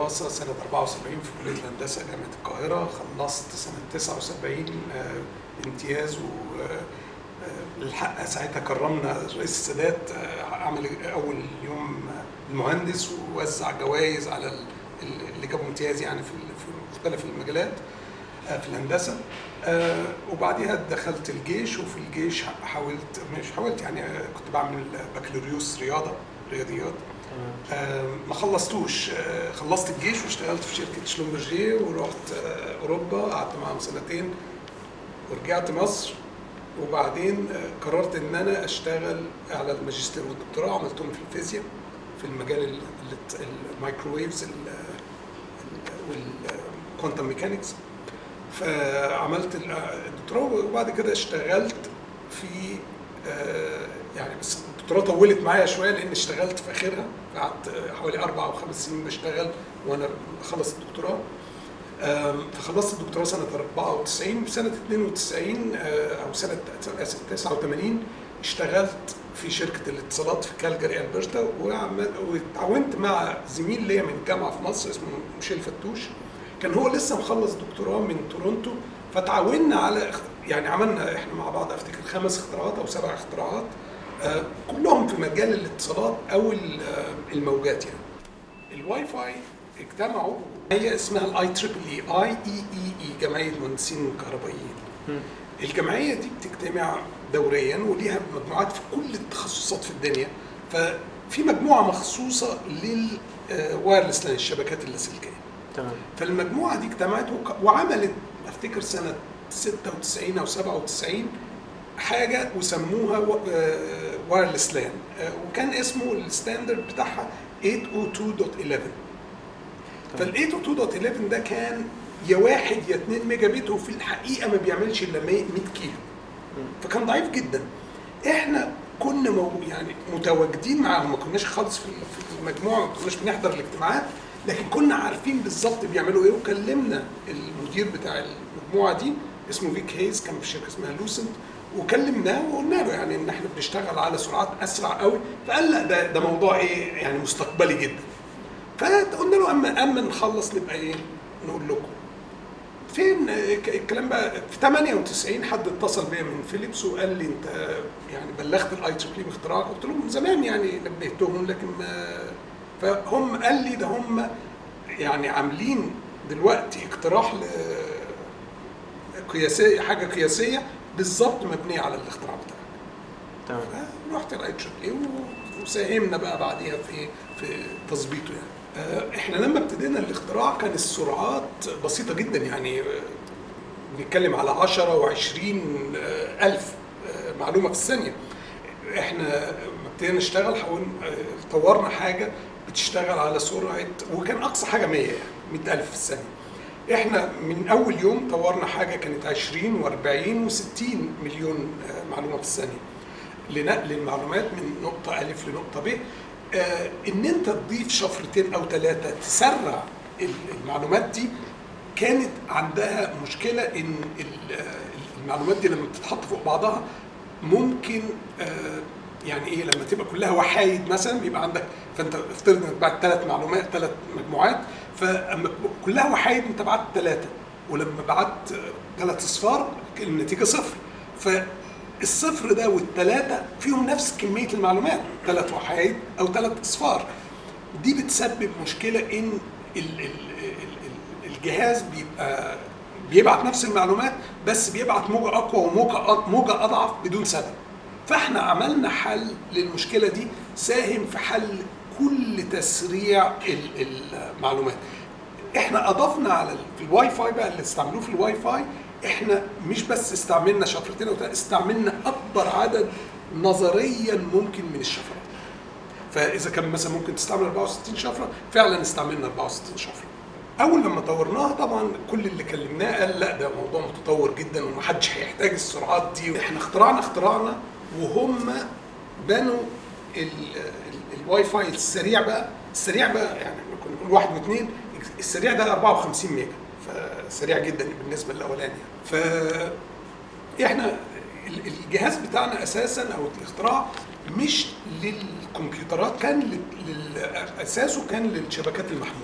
الدراسه سنه 74 في كليه الهندسه جامعه القاهره خلصت سنه 79 آه، امتياز و آه، آه، الحق ساعتها كرمنا رئيس السادات آه، عمل اول يوم آه، المهندس ووزع جوائز على ال- ال- اللي جابوا امتياز يعني في ال- في مختلف المجالات آه، في الهندسه آه، وبعديها دخلت الجيش وفي الجيش حاولت مش حاولت يعني آه، كنت بعمل بكالوريوس رياضه رياضيات آه، ما خلصتوش آه، خلصت الجيش واشتغلت في شركه شلومبرجيه ورحت آه، اوروبا قعدت معاهم سنتين ورجعت مصر وبعدين آه، قررت ان انا اشتغل على الماجستير والدكتوراه عملتهم في الفيزياء في المجال ال- ال- الميكروويفز والكوانتم ميكانكس فعملت ال- الدكتوراه وبعد كده اشتغلت في آه، يعني بس الدكتوراه طولت معايا شويه لان اشتغلت في اخرها قعدت آه، حوالي اربع او خمس سنين بشتغل وانا بخلص الدكتوراه آم، فخلصت الدكتوراه سنه 94 في سنه 92 آه، او سنه اسف 89 اشتغلت في شركه الاتصالات في كالجاري البرتا وعمل- واتعاونت مع زميل ليا من الجامعه في مصر اسمه ميشيل فتوش كان هو لسه مخلص دكتوراه من تورونتو فتعاوننا على اخت- يعني عملنا احنا مع بعض افتكر خمس اختراعات او سبع اختراعات آه، كلهم في مجال الاتصالات او ال- آه، الموجات يعني الواي فاي اجتمعوا هي اسمها الاي تريبل اي اي اي اي اي جمعيه مهندسين كهربائيين الجمعيه دي بتجتمع دوريا وليها مجموعات في كل التخصصات في الدنيا ففي مجموعه مخصوصه للوايرلس لاين الشبكات اللاسلكيه تمام فالمجموعه دي اجتمعت وك- وعملت افتكر سنه 96 او 97 حاجه وسموها وايرلس لان وكان اسمه الستاندرد بتاعها 802.11 فال 802.11 ده كان يا واحد يا 2 ميجا بت وفي الحقيقه ما بيعملش الا 100 كيلو فكان ضعيف جدا احنا كنا مو يعني متواجدين معاهم ما كناش خالص في في المجموعه ما كناش بنحضر الاجتماعات لكن كنا عارفين بالظبط بيعملوا ايه وكلمنا المدير بتاع المجموعه دي اسمه فيك هيز كان في شركه اسمها لوسنت وكلمناه وقلنا له يعني ان احنا بنشتغل على سرعات اسرع قوي فقال لا ده ده موضوع ايه يعني مستقبلي جدا فقلنا له اما اما نخلص نبقى ايه نقول لكم فين ك- الكلام بقى في 98 حد اتصل بيا من فيليبس وقال لي انت يعني بلغت الاي تريبل باختراعك قلت له من زمان يعني نبهتهم لكن ما فهم قال لي ده هم يعني عاملين دلوقتي اقتراح ل قياسيه حاجه قياسيه بالظبط مبنيه على الاختراع بتاعك تمام رحت الاي تريبل وساهمنا بقى بعديها في في تظبيطه يعني آه، احنا لما ابتدينا الاختراع كان السرعات بسيطه جدا يعني آه، بنتكلم على 10 و20 الف آه، معلومه في الثانيه احنا لما ابتدينا نشتغل حاول آه، طورنا حاجه بتشتغل على سرعه وكان اقصى حاجه 100 يعني 100000 في الثانيه احنا من اول يوم طورنا حاجه كانت 20 و40 و60 مليون آه، معلومه في الثانيه لنقل المعلومات من نقطة ألف لنقطة ب آه إن أنت تضيف شفرتين أو ثلاثة تسرع ال- المعلومات دي كانت عندها مشكلة إن ال- آه، المعلومات دي لما بتتحط فوق بعضها ممكن آه يعني ايه لما تبقى كلها وحايد مثلا بيبقى عندك فانت افترض انك بعت ثلاث معلومات ثلاث مجموعات فاما كلها وحايد انت بعت ثلاثه ولما بعت ثلاث اصفار النتيجه صفر فالصفر ده والثلاثه فيهم نفس كميه المعلومات ثلاث وحايد او ثلاث اصفار دي بتسبب مشكله ان ال- ال- ال- ال- الجهاز بيبقى بيبعت نفس المعلومات بس بيبعت موجه اقوى وموجه أض- موجه اضعف بدون سبب فاحنا عملنا حل للمشكله دي ساهم في حل كل تسريع ال- المعلومات احنا اضفنا على ال- في الواي فاي بقى اللي استعملوه في الواي فاي احنا مش بس استعملنا شفرتين أو تلاتة، استعملنا اكبر عدد نظريا ممكن من الشفرات فاذا كان مثلا ممكن تستعمل 64 شفره فعلا استعملنا 64 شفره اول لما طورناها طبعا كل اللي كلمناه قال لا ده موضوع متطور جدا ومحدش هيحتاج السرعات دي احنا اخترعنا اختراعنا وهم بنوا ال- ال- الواي فاي السريع بقى السريع بقى يعني احنا كنا بنقول واحد واثنين السريع ده 54 ميجا فسريع جدا بالنسبه للاولاني ف احنا ال- الجهاز بتاعنا اساسا او الاختراع مش للكمبيوترات كان لل- لل- اساسه كان للشبكات المحمول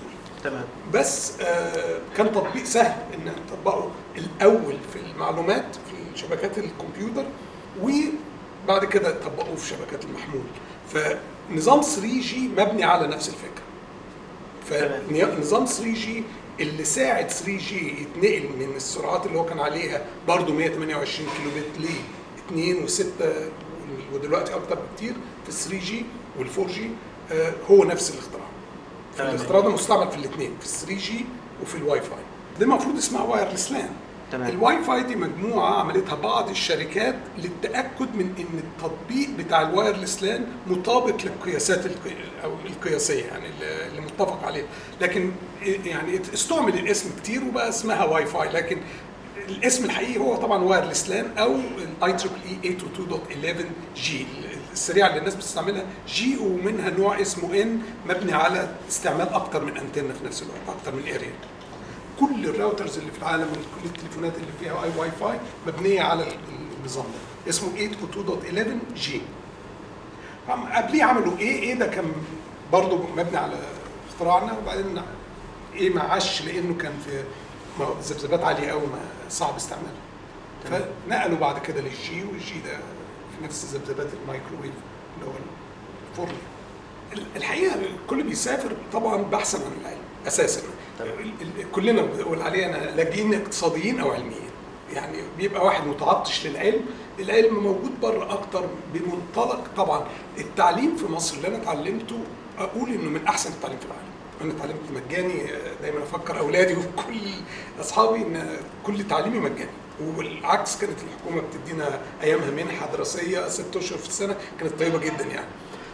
تمام بس آه، كان تطبيق سهل ان تطبقه الاول في المعلومات في شبكات الكمبيوتر وبعد كده طبقوه في شبكات المحمول فنظام 3 جي مبني على نفس الفكره فنظام 3 جي اللي ساعد 3 جي يتنقل من السرعات اللي هو كان عليها برضه 128 كيلو بت ل 2 و6 ودلوقتي اكتر بكتير في 3 جي وال 4 جي آه، هو نفس الاختراع تمام. الاختراع ده مستعمل في الاثنين في 3 جي وفي الواي فاي ده المفروض اسمها وايرلس لان تمام. الواي فاي دي مجموعه عملتها بعض الشركات للتاكد من ان التطبيق بتاع الوايرلس لان مطابق للقياسات القي- او القياسيه يعني اللي اللي متفق عليها لكن يعني استعمل الاسم كتير وبقى اسمها واي فاي لكن الاسم الحقيقي هو طبعا وايرلس لان او الاي تريبل اي 822.11 جي السريعه اللي الناس بتستعملها جي ومنها نوع اسمه ان مبني على استعمال اكتر من انتنه في نفس الوقت اكتر من اريا كل الراوترز اللي في العالم وكل التليفونات اللي فيها اي واي فاي مبنيه على النظام ده اسمه 802.11 جي عم- قبليه عملوا ايه ايه ده كان برضه مبني على اختراعنا وبعدين ايه ما عاش لانه كان في ما- ذبذبات عاليه قوي ما صعب استعمالها تمام. فنقلوا بعد كده للجي والجي ده في نفس ذبذبات الميكروويف اللي هو الفرن ال- الحقيقه الكل بيسافر طبعا بحثا عن العلم اساسا تمام. ال- ال- كلنا بنقول علينا لاجئين اقتصاديين او علميين يعني بيبقى واحد متعطش للعلم العلم موجود بره اكتر بمنطلق طبعا التعليم في مصر اللي انا اتعلمته اقول انه من احسن التعليم في العالم انا اتعلمت مجاني دايما افكر اولادي وكل اصحابي ان كل تعليمي مجاني والعكس كانت الحكومه بتدينا ايامها منحه دراسيه ست اشهر في السنه كانت طيبه جدا يعني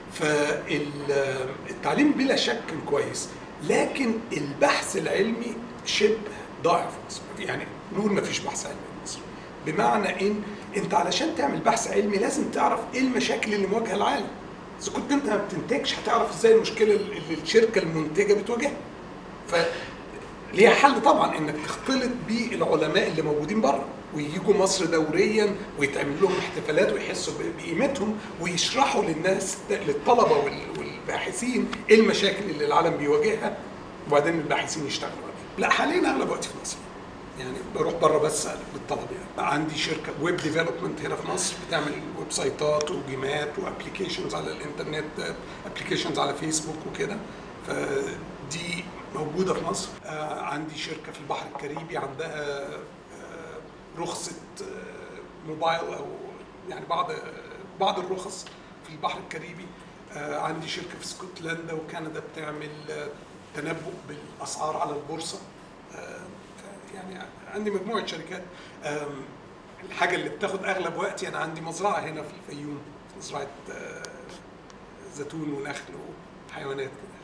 فالتعليم بلا شك كان كويس لكن البحث العلمي شبه ضائع في مصر يعني نقول ما فيش بحث علمي في مصر بمعنى ان انت علشان تعمل بحث علمي لازم تعرف ايه المشاكل اللي مواجهه العالم اذا كنت انت ما بتنتجش هتعرف ازاي المشكله اللي الشركه المنتجه بتواجهها ف ليها حل طبعا انك تختلط بالعلماء اللي موجودين بره ويجوا مصر دوريا ويتعمل لهم احتفالات ويحسوا ب- بقيمتهم ويشرحوا للناس للطلبه وال- والباحثين ايه المشاكل اللي العالم بيواجهها وبعدين الباحثين يشتغلوا عليها. لا حاليا اغلب وقتي في مصر يعني بروح بره بس للطلبه يعني عندي شركه ويب ديفلوبمنت هنا في مصر بتعمل ويب سايتات وجيمات وابلكيشنز على الانترنت ابلكيشنز على فيسبوك وكده فدي موجوده في مصر آه، عندي شركه في البحر الكاريبي عندها آه، رخصه آه، موبايل او يعني بعض بعض الرخص في البحر الكاريبي آه، عندي شركه في اسكتلندا وكندا بتعمل آه، تنبؤ بالاسعار على البورصه آه، ف- يعني عندي مجموعه شركات آم، الحاجه اللي بتاخد اغلب وقتي انا عندي مزرعه هنا في الفيوم مزرعه آه، زيتون ونخل وحيوانات كده